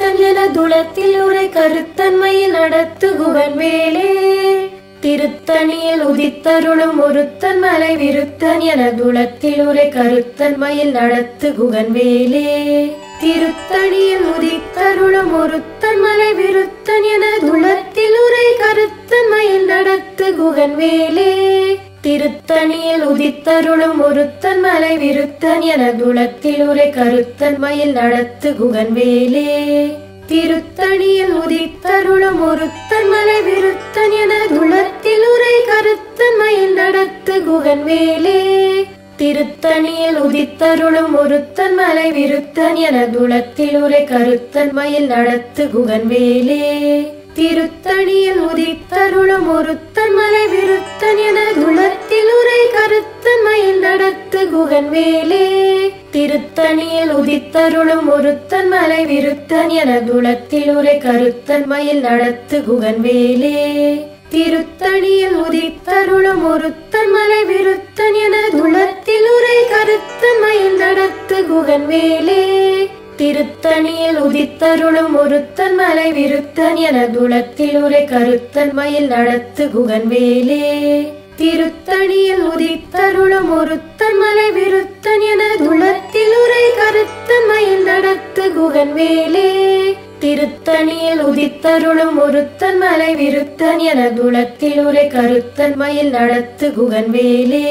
விருத்தன் என துளத்தில் உரை கருத்தன்மையில் நடத்து குகன் வேலே திருத்தணியில் உதித்தருளும் ஒருத்தன் மலை விருத்தன் என துளத்தில் உரை கருத்தன்மையில் நடத்து குகன் வேலே திருத்தணியில் உதித்தருளும் ஒருத்தன் மலை விருத்தன் என துளத்தில் உரை கருத்தன்மையில் நடத்து குகன் வேலே திருத்தணியில் உதித்தருளும் ஒருத்தன் மலை விருத்தன் என துளத்தில் உரை கருத்தன்மையில் நடத்து குகன் வேலே திருத்தணியில் உதித்தருளும் ஒருத்தன் மலை விருத்தன் என துளத்தில் உரை கருத்தன்மையில் நடத்து குகன் வேலே திருத்தணியில் உதித்தருளும் ஒருத்தன் மலை விருத்தன் என துளத்தில் உரை கருத்தன்மையில் நடத்து குகன் வேலே திருத்தணியில் உதித்தருளும் ஒருத்தன் மலை விருத்தன் என துளத்தில் உரை கருத்தன்மையில் நடத்து குகன் வேலே திருத்தணியில் உதித்தருளும் ஒருத்தன் மலை விருத்தன் என துளத்தில் உரை கருத்தன்மையில் நடத்து குகன் வேலே திருத்தணியில் உதித்தருளும் ஒருத்தன் மலை விருத்தன் என துளத்தில் உரை கருத்தன்மையில் நடத்து குகன் வேலே திருத்தணியில் உதித்தருளும் ஒருத்தன் மலை விருத்தன் என துளத்தில் உரை கருத்தன்மையில் நடத்து குகன் வேலே திருத்தணியில் உதித்தருளும் ஒருத்தன் மலை விருத்தன் என துளத்தில் உரை கருத்தன்மையில் நடத்து குகன் வேலே திருத்தணியில் உதித்தருளும் ஒருத்தன் மலை விருத்தன் என துளத்தில் உரை கருத்தன்மையில் நடத்து குகன் வேலே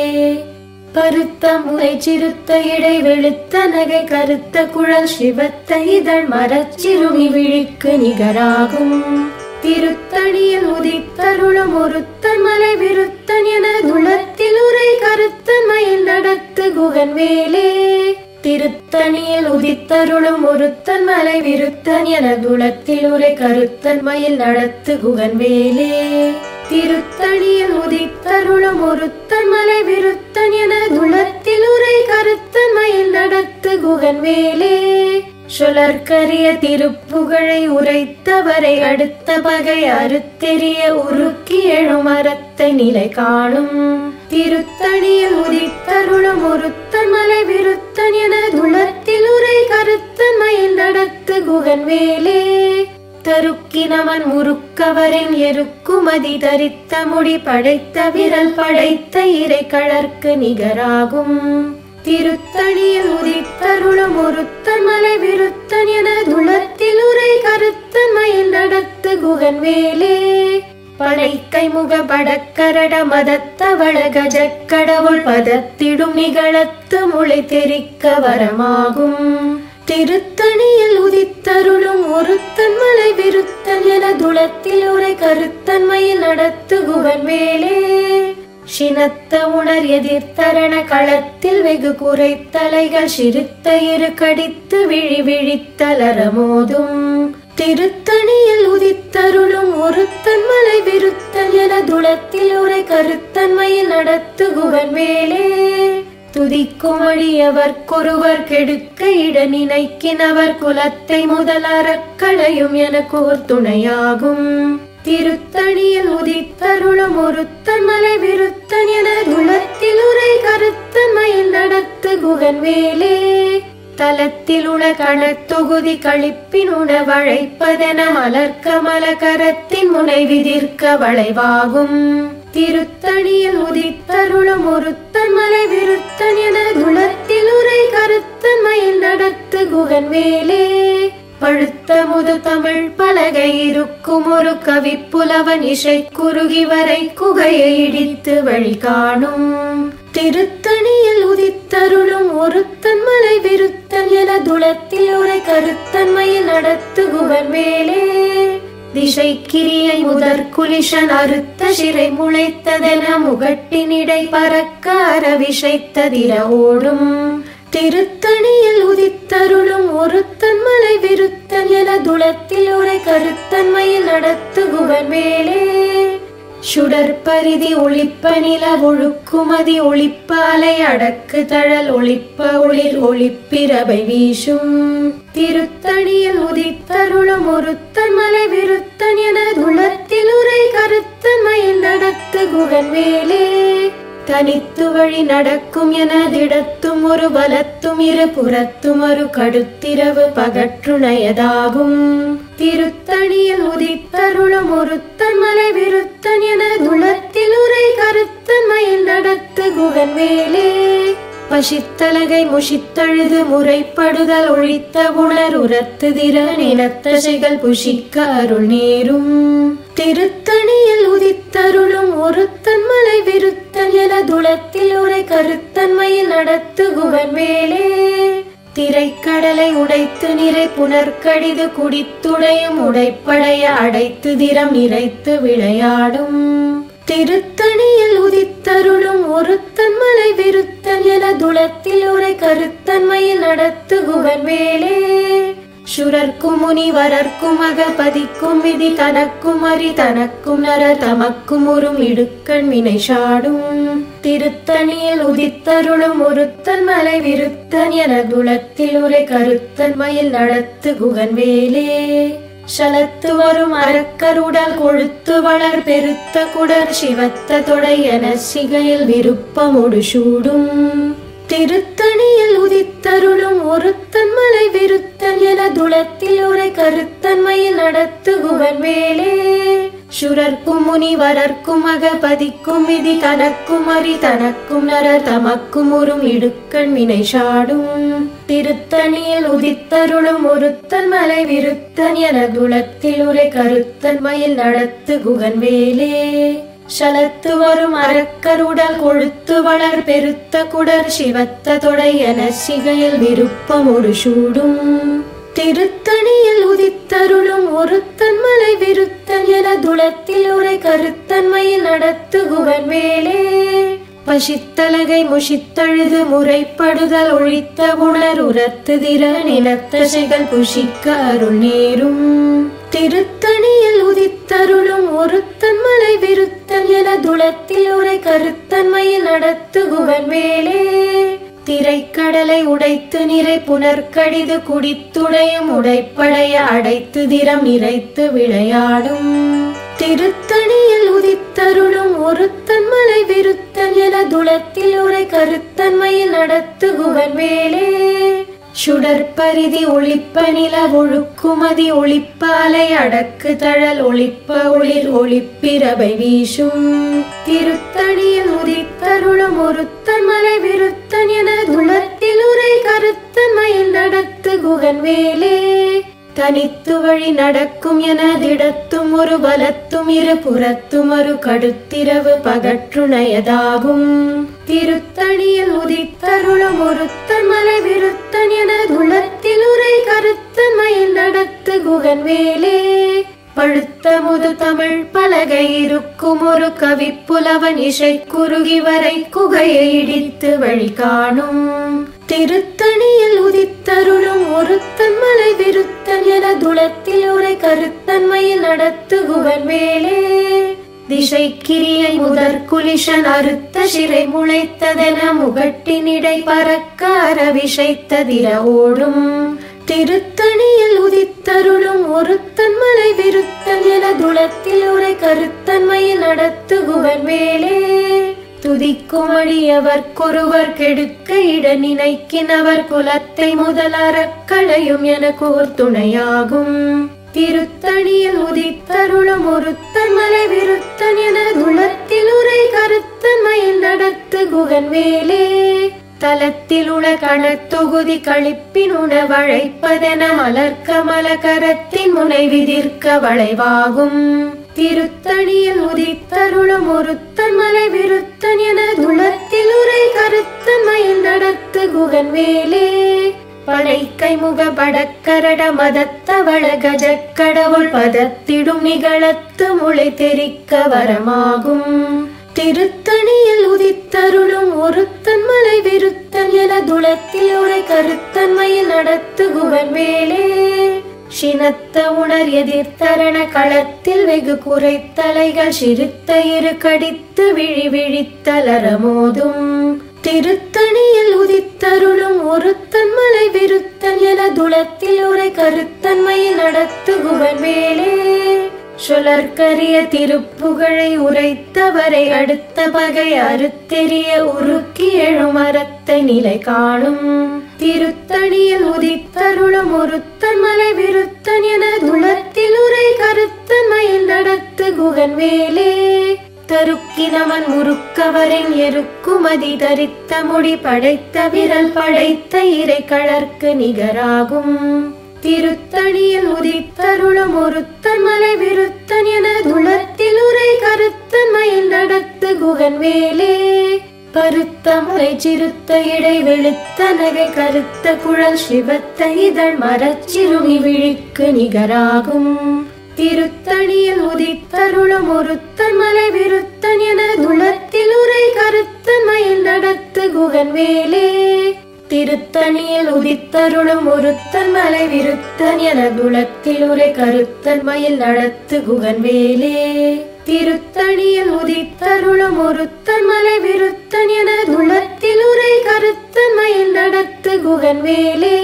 பருத்த முறை சிறுத்த இடை வெளுத்த நகை கருத்த குழல் சிவத்த இதழ் மரச்சிறுமி விழிக்கு நிகராகும் திருத்தணியில் உதித்தருளும் ஒருத்தன் மலை விருத்தன் என துளத்தில் உரை கருத்தன்மையில் நடத்து குகன் வேலே திருத்தணியில் உதித்தருளும் ஒருத்தன் மலை விருத்தன் என துளத்தில் உரை கருத்தன்மையில் நடத்து குகன் வேலே திருத்தணியில் உதித்தருளும் ஒருத்தன் மலை விருத்தன் என துளத்தில் உரை கருத்தன்மையில் நடத்து குகன் வேலே சுழற்கரிய திருப்புகழை உரைத்தவரை அடுத்த பகை அறுத்தெறிய உருக்கி எழும் அறத்தை நிலை காணும் திருத்தணியில் உதித்தருளும் ஒருத்தன் மலை விருத்தன் என துளத்தில் உரை கருத்தன்மையில் நடத்து குகன் வேலே தருக்கினவன் முறுக்கவரின் எருக்குமதி தரித்த முடி படைத்த விரல் படைத்த இறை கழற்கு நிகராகும் திருத்தணியில் உதித்தருளும் ஒருத்தன் மலை விருத்தன் என துளத்தில் உரை கருத்தன்மையில் நடத்து குகன் வேலே படைக்கை முக படக்கரட மதத்தவள கஜக்கடவுள் பதத்திடும் நிகழத்து முளை தெரிக்க வரமாகும் திருத்தணியில் உதித்தருளும் ஒருத்தன் மலை விருத்தன் என துளத்தில் உரை கருத்தன்மையில் நடத்து குகன் வேலே சினத்த உணர் எதிர்த்தரண களத்தில் வெகு குறைத்தலைகள் சிறுத்த இரு கடித்து விழி விழித்தலர மோதும் திருத்தணியில் உதித்தருளும் ஒருத்தன் மலை விருத்தன் என துளத்தில் உரை கருத்தன்மையில் நடத்து குகன் வேலே துதிக்கும் அடியவர்க்கொருவர் கெடுக்க இட நினைக்கினவர் குலத்தை முதல் அறக்களையும் என கோர் துணையாகும் திருத்தணியில் உதித்தருளும் ஒருத்தன் மலை விருத்தன் என துளத்தில் உரை கருத்தன்மையில் நடத்து குகன் வேலே தலத்தில் உள கணத்தொகுதி கழிப்பின் உணவழைப்பதென மலர்க்க மலகரத்தின் முனை விதிர்க்க வளைவாகும் திருத்தணியில் உதித்தருளும் ஒருத்தன் மலை விருத்தன் என துளத்தில் உரை கருத்தன்மையில் நடத்து குகன் வேலே பழுத்த முது தமிழ் பலகை இருக்கும் ஒரு கவி புலவன் இசை குறுகி வரை குகையை இடித்து வழி காணும் திருத்தணியில் உதித்தருளும் ஒருத்தன் மலை விருத்தன் என துளத்தில் உரை கருத்தன்மையில் நடத்து குகன் வேலே திசை கிரியை முதற் குலிஷன் அறுத்த சிறை முளைத்ததென முகட்டினிடை பறக்க அரவிசைத்ததிர ஓடும் திருத்தணியில் உதித்தருளும் ஒருத்தன் மலை விருத்தன் என துளத்தில் உரை கருத்தன்மையில் நடத்து குகன் வேலே சுடற்பரிதி ஒளிப்ப நில ஒழுக்குமதி ஒளிப்ப அலை அடக்கு தழல் ஒளிப்ப ஒளிர் ஒளிப்பிரபை வீசும் திருத்தணியில் உதித்தருளும் ஒருத்தன் மலை விருத்தன் என துளத்தில் உரை கருத்தன்மையில் நடத்து குகன் வேலே தனித்து வழி நடக்கும் எனதிடத்தும் ஒரு பலத்தும் இரு புறத்தும் ஒரு கடுத்திரவு பகற்றுணையதாகும் திருத்தணியில் உதித்தருளும் ஒருத்தன் மலை விருத்தன் என துளத்தில் உரை கருத்தன் மயில் நடத்து குகன் வேலே பசித்தலகை முஷித்தழுது முறைப்படுதல் ஒழித்த உணர் உரத்து திறன் இனத்தசைகள் புஷிக்க அருள் நேரும் திருத்தணியில் உதித்தருளும் ஒருத்தன் மலை விருத்தன் என துளத்தில் உரை கருத்தன்மையில் நடத்து குகன் வேலே திரைக்கடலை உடைத்து நிறை புனர்கடிது குடித்துடையும் உடைப்படைய அடைத்து திறம் நிறைத்து விளையாடும் திருத்தணியில் உதித்தருளும் ஒருத்தன் மலை விருத்தன் என துளத்தில் உரை கருத்தன்மையில் நடத்து குகன் வேலே சுரர்க்கும் முனிவரர்க்கும் அகபதிக்கும் விதி தனக்கும் அறி தனக்கும் நர தமக்கும் உறும் இடுக்கண் வினை சாடும் திருத்தணியில் உதித்தருளும் ஒருத்தன் மலை விருத்தன் என துளத்தில் உரை கருத்தன் மயில் நடத்து குகன் வேலே சலத்து வரும் அரக்கருடல் கொழுத்து வளர் பெருத்த குடர் சிவத்த தொடை என சிகையில் விருப்பமுடு சூடும் திருத்தணியில் உதித்தருளும் ஒருத்தன் மலை விருத்தன் என துளத்தில் உரை கருத்தன்மையில் நடத்து குகன் வேலே சுரர்க்கும் முனிவரர்க்கும் அகபதிக்கும் விதி தனக்கும் அறி தனக்கும் நரர் தமக்கும் உறும் இடுக்கண் வினை சாடும் திருத்தணியில் உதித்தருளும் ஒருத்தன் மலை விருத்தன் என குலத்தில் உரை கருத்தன் மயில் நடத்து குகன் வேலே சலத்து வரும் அரக்கருடல் கொழுத்து வளர் பெருத்த குடர் சிவத்த தொடை என சிகையில் விருப்பமுடு சூடும் திருத்தணியில் உதித்தருளும் ஒருத்தன் மலை விருத்தன் என துளத்தில் உரை கருத்தன்மையில் நடத்து குகன் வேலே பசித்தலகை முஷித்தழுது முறைப்படுதல் ஒழித்த உணர் உரத்து திறன் இனத்தசைகள் புஷிக்க அருள் நேரும் திருத்தணியில் உதித்தருளும் ஒருத்தன் மலை விருத்தன் என துளத்தில் உரை கருத்தன்மையில் நடத்து குகன் வேலே திரைக்கடலை உடைத்து நிறை புனர்கடிது குடித்துடையும் உடைப்படைய அடைத்து திறம் நிறைத்து விளையாடும் திருத்தணியில் உதித்தருளும் ஒருத்தன் மலை விருத்தன் என துளத்தில் உரை கருத்தன்மையில் நடத்து குகன் வேலே சுடற்பரிதி ஒளிப்ப நில ஒழுக்குமதி ஒளிப்ப அலை அடக்கு தழல் ஒளிப்ப ஒளிர் ஒளிப்பிரபை வீசும் திருத்தணியில் உதித்தருளும் ஒருத்தன் மலை விருத்தன் என துளத்தில் உரை கருத்தன் மயில் நடத்து குகன் வேலே தனித்து வழி நடக்கும் எனதிடத்தும் ஒரு பலத்தும் இரு புறத்தும் ஒரு கடுத்திரவு பகற்றுணையதாகும் திருத்தணியில் உதித்தருளும் ஒருத்தன் மலை விருத்தன் என துளத்தில் உரை கருத்தன் மயில் நடத்து குகன் வேலே பழுத்த முது தமிழ் பலகை இருக்கும் ஒரு கவி புலவன் இசை குறுகி வரை குகையை இடித்து வழி காணும் திருத்தணியில் உதித்தருளும் ஒருத்தன் மலை விருத்தன் என துளத்தில் உரை கருத்தன்மையில் நடத்து குகன் வேலே திசை கிரியை முதற் குலிஷன் அறுத்த சிறை முளைத்ததென முகட்டினிடை பறக்க அரவிசைத்ததிர ஓடும் திருத்தணியில் உதித்தருளும் ஒருத்தன் மலை விருத்தன் என துளத்தில் உரை கருத்தன்மையில் நடத்து குகன் வேலே துதிக்கும் அடியவர்க்கொருவர் கெடுக்க இட நினைக்கினவர் குலத்தை முதல் அறக்களையும் என கோர் துணையாகும் திருத்தணியில் உதித்தருளும் ஒருத்தன் மலை விருத்தன் என துளத்தில் உரை கருத்தன் மயில் நடத்து குகன் வேலே தலத்தில் உள கணத்தொகுதி கழிப்பின் உணவழைப்பதென மலர்க்க மலகரத்தின் முனை விதிர்க்க வளைவாகும் திருத்தணியில் உதித்தருளும் ஒருத்தன் மலை விருத்தன் என துளத்தில் உரை கருத்தன் மயில் நடத்து குகன் வேலே படைக்கை முக படக்கரட மதத்தவள கஜக்கடவுள் பதத்திடும் நிகழத்து முளை தெரிக்க வரமாகும் திருத்தணியில் உதித்தருளும் ஒருத்தன் மலை விருத்தன் என துளத்தில் உரை கருத்தன்மையில் நடத்து குகன் வேலே சினத்த உணர் எதிர்த்தரண களத்தில் வெகு குறைத்தலைகள் சிறுத்த இரு கடித்து விழி விழித்தலரமோதும் திருத்தணியில் உதித்தருளும் ஒருத்தன் மலை விருத்தன் என துளத்தில் உரை கருத்தன்மையில் நடத்து குகன் வேலே சுழற்கரிய திருப்புகழை உரைத்தவரை அடுத்த பகை அறுத்தெறிய உருக்கி எழும் அறத்தை நிலை காணும் திருத்தணியில் உதித்தருளும் ஒருத்தன் மலை விருத்தன் என துளத்தில் உரை கருத்தன் மயில் நடத்து குகன் வேலே தருக்கினவன் முறுக்கவரின் எருக்குமதி தரித்த முடி படைத்த விரல் படைத்த இறை கழற்கு நிகராகும் திருத்தணியில் உதித்தருளும் ஒருத்தன் மலை விருத்தன் என துளத்தில் உரை கருத்தன் மயில் நடத்து குகன் வேலே பருத்த மலை சிறுத்த இடை வெளுத்த நகை கருத்த குழல் சிவத்த இதழ் மரச்சிறுமி விழிக்கு நிகராகும் திருத்தணியில் உதித்தருளும் ஒருத்தன் மலை விருத்தன் என துளத்தில் உரை கருத்தன் மயில் நடத்து குகன் வேலே திருத்தணியில் உதித்தருளும் ஒருத்தன் மலை விருத்தன் என துளத்தில் உரை கருத்தன் மயில் நடத்து குகன் வேலே திருத்தணியில் உதித்தருளும் ஒருத்தன் மலை விருத்தன் என துளத்தில் உரை கருத்தன் மயில் நடத்து குகன் வேலே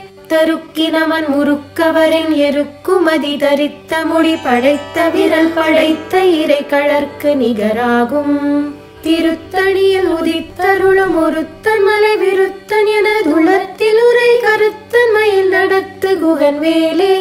தருக்கினவன் முறுக்கவரின் எருக்குமதி தரித்த முடி படைத்த விரல் படைத்த இறை கழற்கு நிகராகும் திருத்தணியில் உதித்தருளும் ஒருத்தன் மலை விருத்தன் என துளத்தில் உரை கருத்தன் மயில் நடத்து குகன் வேலே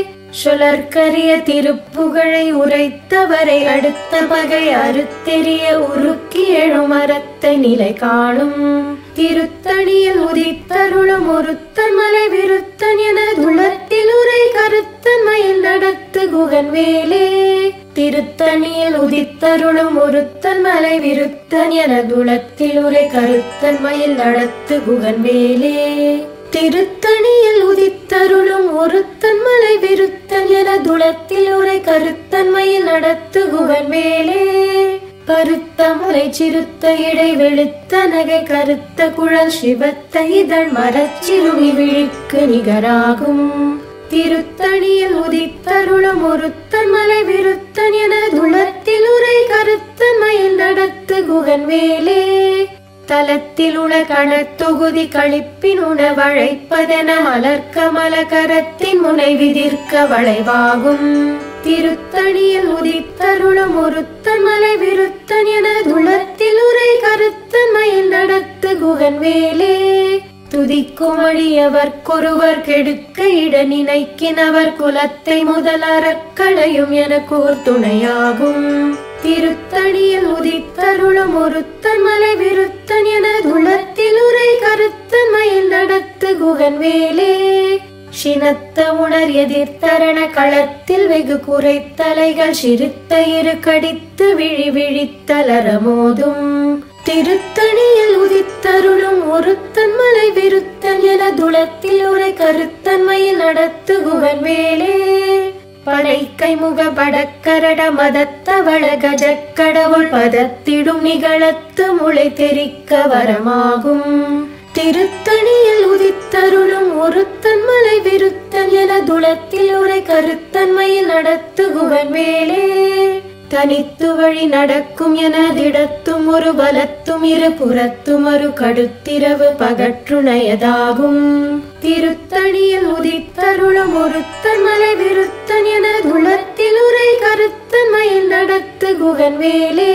சுழற்கரிய திருப்புகழை உரைத்தவரை அடுத்த பகை அறுத்தெறிய உருக்கி எழும் அறத்தை நிலை காணும் திருத்தணியில் உதித்தருளும் ஒருத்தன் மலை விருத்தன் என துளத்தில் உரை கருத்தன் மயில் நடத்து குகன் வேலே திருத்தணியில் உதித்தருளும் ஒருத்தன் மலை விருத்தன் என துளத்தில் உரை கருத்தன் மயில் நடத்து குகன் வேலே திருத்தணியில் உதித்தருளும் ஒருத்தன் மலை விருத்தன் என துளத்தில் உரை கருத்தன் மயில் நடத்து குகன் வேலே பருத்த மலை சிறுத்த இடை வெளுத்த நகை கருத்த குழல் சிவத்த இதழ் மரச்சிறுமி விழிக்கு நிகராகும் திருத்தணியில் உதித்தருளும் ஒருத்தன் மலை விருத்தன் என துளத்தில் உரை கருத்தன் மயில் நடத்து குகன் வேலே தலத்தில் உள கணத்தொகுதி கழிப்பின் உணவழைப்பதென மலர்க்க மலகரத்தின் முனை விதிர்க்க வளைவாகும் திருத்தணியில் உதித்தருளும் ஒருத்தன் மலை விருத்தன் என துளத்தில் உரை கருத்தன் மயில் நடத்து குகன் வேலே துதிக்கும் அழியவர்க்கொருவர் கெடுக்க இட நினைக்கினவர் குலத்தை முதல் அறக்களையும் எனக்கோர் துணையாகும் திருத்தணியில் உதித்தருளும் ஒருத்தன் மலை விருத்தன் என துளத்தில் உரை கருத்தன் மயில் நடத்து குகன் வேலே சினத்த உணர் எதிர்த்தரண களத்தில் வெகு குறைத்தலைகள் சிறுத்த இரு கடித்து விழி விழித்தலர மோதும் திருத்தணியில் உதித்தருளும் ஒருத்தன் மலை விருத்தன் என துளத்தில் உரை கருத்தன்மையில் நடத்து குகன் வேலே படைக்கை முக படக்கரட மதத்தவள கஜக்கடவுள் பதத்திடும் நிகழத்து முளை தெரிக்க வரமாகும் திருத்தணியில் உதித்தருளும் ஒருத்தன் மலை விருத்தன் என துளத்தில் உரை கருத்தன்மையில் நடத்து குகன் வேலே தனித்து வழி நடக்கும் என திடத்தும் ஒரு பலத்தும் இரு புறத்தும் ஒரு கடுத்திரவு பகற்றுணையதாகும் திருத்தணியில் உதித்தருளும் ஒருத்தன் மலை விருத்தன் என துளத்தில் உரை கருத்தன் மயில் நடத்து குகன் வேலே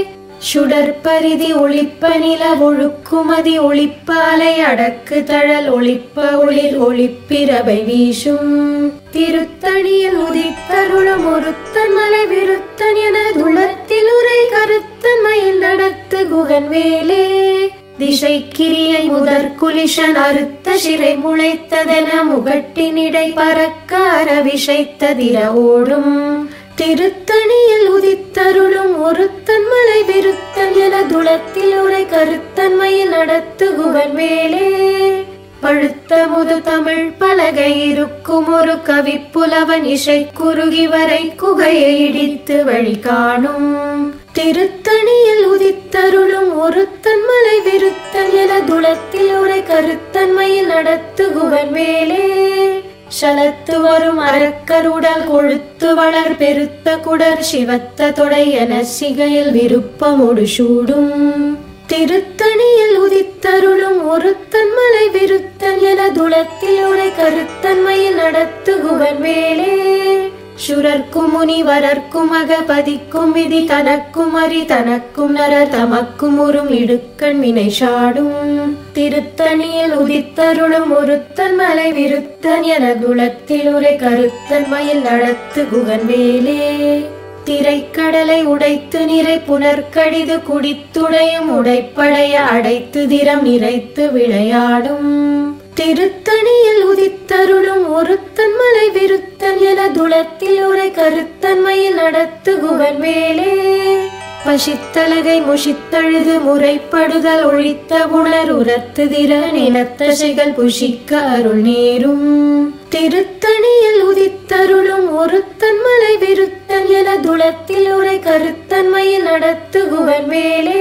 சுடற்பரிதி ஒளிப்ப நில ஒழுக்குமதி ஒளிப்ப அலை அடக்கு தழல் ஒளிப்ப ஒளிர் ஒளிப்பிரவை வீசும் திருத்தணியில் உதித்தருளும் ஒருத்தன் மலை விருத்தன் என துளத்தில் உரை கருத்தன் மயில் நடத்து குகன் வேலே திசை கிரியை முதற் குலிஷன் அறுத்த சிறை முளைத்ததென முகட்டினிடை பறக்க அரவிசைத்ததிர ஓடும் திருத்தணியில் உதித்தருளும் ஒருத்தன் மலை விருத்தன் என துளத்தில் உரை கருத்தன்மையில் நடத்து குகன் வேலே பழுத்த முது தமிழ் பலகை இருக்கும் ஒரு கவி புலவன் இசை குறுகி வரை குகையை இடித்து வழி காணும் திருத்தணியில் உதித்தருளும் ஒருத்தன் மலை விருத்தன் என துளத்தில் உரை கருத்தன்மையில் நடத்து குகன் வேலே சலத்து வரும் அரக்கருடல் கொழுத்து வளர் பெருத்த குடர் சிவத்த தொடை என சிகையில் விருப்பமொடு சூடும் திருத்தணியில் உதித்தருளும் ஒருத்தன் மலை விருத்தன் என துளத்தில் உரை கருத்தன்மையில் நடத்து குகன் வேலே சுரர்க்கும் முனிவரர்க்கும் அகபதிக்கும் விதி தனக்கும் அறி தனக்கும் நர தமக்கும் உறும் இடுக்கண் வினை சாடும் திருத்தணியில் உதித்தருளும் ஒருத்தன் மலை விருத்தன் என குலத்தில் உரை கருத்தன் மயில் நடத்து குகன் வேலே திரைக்கடலை உடைத்து நிறை புனர்கடிது குடித்துடையும் உடைப்படைய அடைத்து திறம் நிறைத்து விளையாடும் திருத்தணியில் உதித்தருளும் ஒருத்தன் மலை விருத்தன் என துளத்தில் உரை கருத்தன்மையில் நடத்து குகன் வேலே பசித்தலகை முஷித்தழுது முறைப்படுதல் ஒழித்த உணர் உரத்து திறன் இனத்தசைகள் புஷிக்க அருள் நேரும் திருத்தணியில் உதித்தருளும் ஒருத்தன் மலை விருத்தன் என துளத்தில் உரை கருத்தன்மையில் நடத்து குகன் வேலே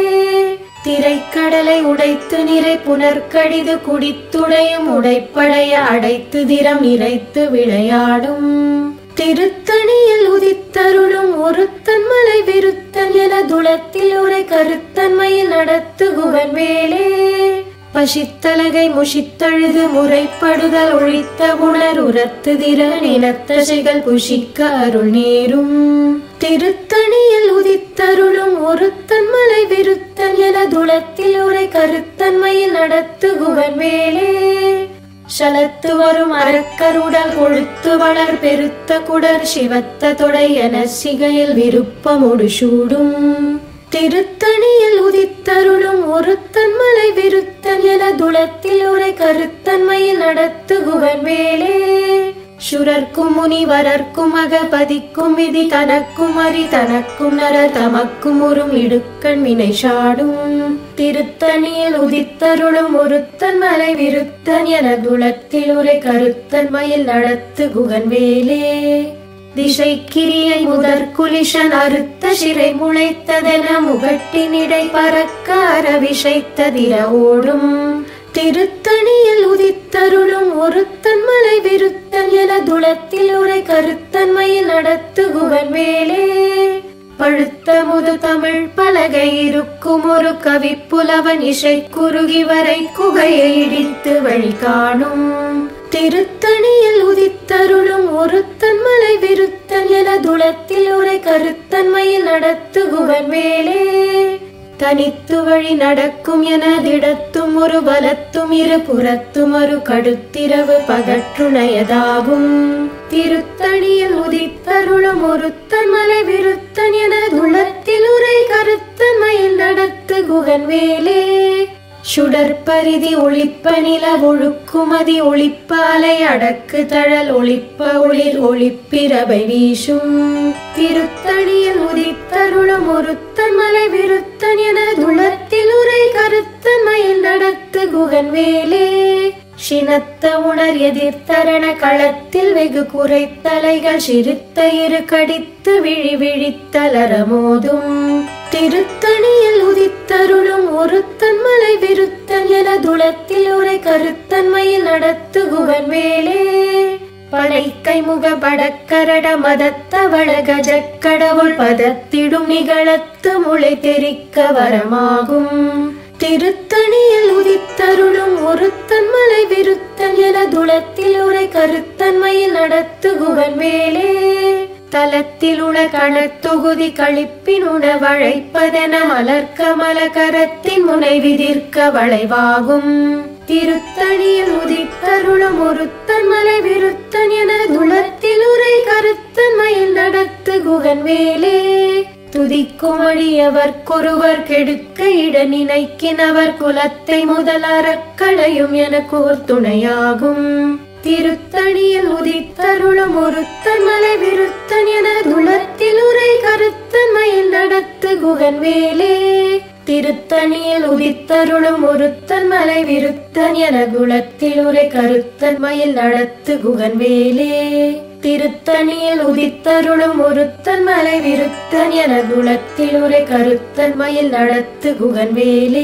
திரைக்கடலை உடைத்து நிறை புனர்கடிது குடித்துடையும் உடைப்படைய அடைத்து திறம் நிறைத்து விளையாடும் திருத்தணியில் உதித்தருளும் ஒருத்தன் மலை விருத்தன் என துளத்தில் உரை கருத்தன்மையில் நடத்து குகன் வேலே பசித்தலகை முஷித்தழுது முறைப்படுதல் ஒழித்த உணர் உரத்து திறன் இனத்தசைகள் புஷிக்க அருள் நேரும் திருத்தணியில் உதித்தருளும் ஒருத்தன் மலை விருத்தன் என துளத்தில் உரை கருத்தன்மையில் நடத்து குகன் வேலே சலத்து வரும் அரக்கருடல் கொழுத்து வளர் பெருத்த குடர் சிவத்த தொடை என சிகையில் விருப்பமுடு சூடும் திருத்தணியில் உதித்தருளும் ஒருத்தன் மலை விருத்தன் என துளத்தில் உரை கருத்தன்மையில் நடத்து குகன் வேலே சுரர்க்கும் முனிவரர்க்கும் அகபதிக்கும் விதி தனக்கும் அறி தனக்கும் நர தமக்கும் உறும் இடுக்கண் வினை சாடும் திருத்தணியில் உதித்தருளும் ஒருத்தன் மலை விருத்தன் என துளத்தில் உரை கருத்தன்மையில் நடத்து குகன் வேலே திசை கிரியை முதற் குலிஷன் அறுத்த சிறை முளைத்ததென முகட்டினிடை பறக்க அரவிசைத்ததிர ஓடும் திருத்தணியில் உதித்தருளும் ஒருத்தன் மலை விருத்தன் என துளத்தில் உரை கருத்தன்மையில் நடத்து குகன் வேலே பழுத்த முது தமிழ் பலகை இருக்கும் ஒரு கவி புலவன் இசை குறுகி வரை குகையை இடித்து வழி காணும் திருத்தணியில் உதித்தருளும் ஒருத்தன் மலை விருத்தன் என துளத்தில் உரை கருத்தன்மையில் நடத்து குகன் வேலே தனித்து வழி நடக்கும் என திடத்தும் ஒரு பலத்தும் இரு புறத்தும் ஒரு கடுத்திரவு பகற்றுணையதாகும் திருத்தணியில் உதித்தருளும் ஒருத்தன் மலை விருத்தன் என துளத்தில் உரை கருத்தன்மையில் நடத்து குகன் வேலே சுடற்பரிதி ஒளிப்ப நில ஒழுக்குமதி ஒளிப்ப அலை அடக்கு தழல் ஒளிப்ப ஒளிர் ஒளிப்பிரபை வீசும் திருத்தணியில் உதித்தருளும் ஒருத்தன் மலை விருத்தன் என துளத்தில் உரை கருத்தன் மயில் நடத்து குகன் வேலே சினத்த உணர் எதிர்த்தரண களத்தில் வெகு குறைத்தலைகள் சிறுத்த இரு கடித்து விழி விழித்தலர மோதும் திருத்தணியில் உதித்தருளும் ஒருத்தன் மலை விருத்தன் என துளத்தில் உரை கருத்தன்மையில் நடத்து குகன் வேலே படைக்கை முக படக்கரட மதத்தவள கஜக்கடவுள் பதத்திடும் நிகழத்து முளை தெரிக்க வரமாகும் திருத்தணியில் உதித்தருளும் ஒருத்தன் மலை விருத்தன் என துளத்தில் உரை கருத்தன்மையில் நடத்து குகன் வேலே தலத்தில் உள கணத்தொகுதி கழிப்பின் உணவழைப்பதென மலர்க்க மலகரத்தின் முனை விதிர்க்க வளைவாகும் திருத்தணியில் உதித்தருளும் ஒருத்தன் மலை விருத்தன் என துளத்தில் உரை கருத்தன் மயில் நடத்து குகன் வேலே துதிக்கும் அடியவர்க்கொருவர் கெடுக்க இட நினைக்கினவர் குலத்தை முதல் அறக்களையும் எனக்கு ஓர் துணையாகும் திருத்தணியில் உதித்தருளும் ஒருத்தன் மலை விருத்தன் என துளத்தில் உரை கருத்தன் மயில் நடத்து குகன் வேலே திருத்தணியில் உதித்தருளும் ஒருத்தன் மலை விருத்தன் என குலத்தில் உரை கருத்தன் மயில் நடத்து குகன் வேலே திருத்தணியில் உதித்தருளும் ஒருத்தன் மலை விருத்தன் என குலத்தில் உரை கருத்தன் மயில் நடத்து குகன் வேலே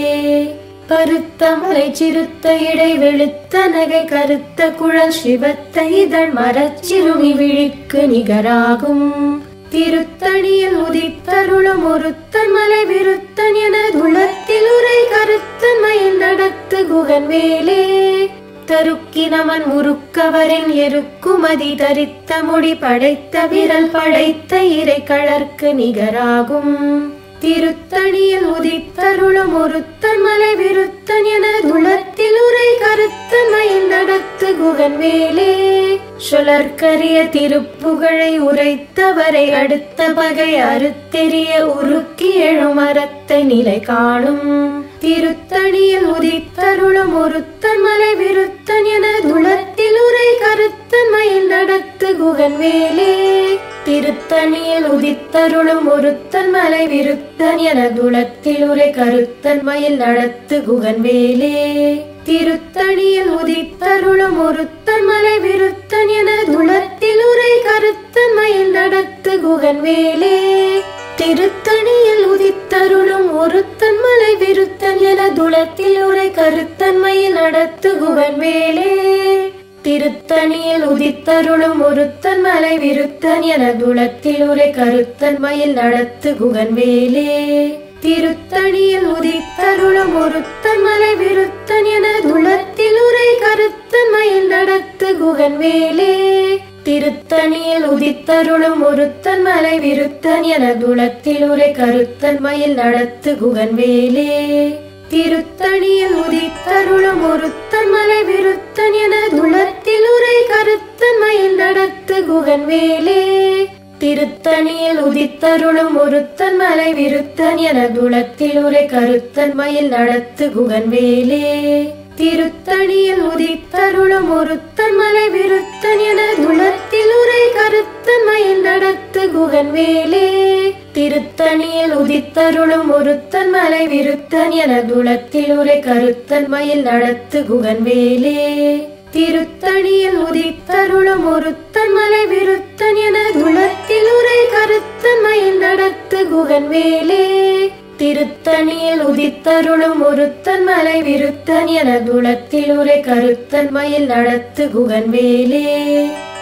பருத்த மலை சிறுத்த இடை வெளுத்த நகை கருத்த குழல் சிவத்த இதழ் மரச்சிறுமி விழிக்கு நிகராகும் திருத்தணியில் உதித்தருளும் ஒருத்தன் மலை விருத்தன் என துளத்தில் உரை கருத்தன் மயில் நடத்து குகன் வேலே முத்தருக்கினவன் முறுக்கவரின் எருக்குமதி தரித்த முடி படைத்த விரல் படைத்த இறை கழற்கு நிகராகும் திருத்தணியில் உதித்தருளும் ஒருத்தன் மலை விருத்தன் என துளத்தில் உரை கருத்தன் மயில் நடத்து குகன் வேலே சுழற்கரிய திருப்புகழை உரைத்தவரை அடுத்த பகை அறுத்தெறிய உருக்கி எழும் அறத்தை நிலை காணும் திருத்தணியில் உதித்தருளும் ஒருத்தன் மலை விருத்தன் என துளத்தில் உரை கருத்தன் மயில் நடத்து குகன் வேலே திருத்தணியில் உதித்தருளும் ஒருத்தன் மலை விருத்தன் என துளத்தில் உரை கருத்தன் மயில் நடத்து குகன் வேலே திருத்தணியில் உதித்தருளும் ஒருத்தன் மலை விருத்தன் என துளத்தில் உரை கருத்தன் மயில் நடத்து குகன் வேலே திருத்தணியில் உதித்தருளும் ஒருத்தன் மலை விருத்தன் என துளத்தில் உரை கருத்தன் மயில் நடத்து குகன் வேலே திருத்தணியில் உதித்தருளும் ஒருத்தன் மலை விருத்தன் என துளத்தில் உரை கருத்தன் மயில் நடத்து குகன் வேலே திருத்தணியில் உதித்தருளும் ஒருத்தன் மலை விருத்தன் என துளத்தில் உரை கருத்தன் மயில் நடத்து குகன் வேலே திருத்தணியில் உதித்தருளும் ஒருத்தன் மலை விருத்தன் என துளத்தில் உரை கருத்தன் மயில் நடத்து குகன் வேலே திருத்தணியில் உதித்தருளும் ஒருத்தன் மலை விருத்தன் என துளத்தில் உரை கருத்தன் மயில் நடத்து குகன் வேலே திருத்தணியில் உதித்தருளும் ஒருத்தன் மலை விருத்தன் என துளத்தில் உரை கருத்தன் மயில் நடத்து குகன் வேலே திருத்தணியில் உதித்தருளும் ஒருத்தன் மலை விருத்தன் என துளத்தில் உரை கருத்தன் மயில் நடத்து குகன் வேலே திருத்தணியில் உதித்தருளும் ஒருத்தன் மலை விருத்தன் என துளத்தில் உரை கருத்தன் மயில் நடத்து குகன் வேலே திருத்தணியில் உதித்தருளும் ஒருத்தன் மலை விருத்தன் என துளத்தில் உரை கருத்தன் மயில் நடத்து குகன் வேலே திருத்தணியில் உதித்தருளும் ஒருத்தன் மலை விருத்தன் என துளத்தில் உரை கருத்தன் மயில் நடத்து குகன் வேலே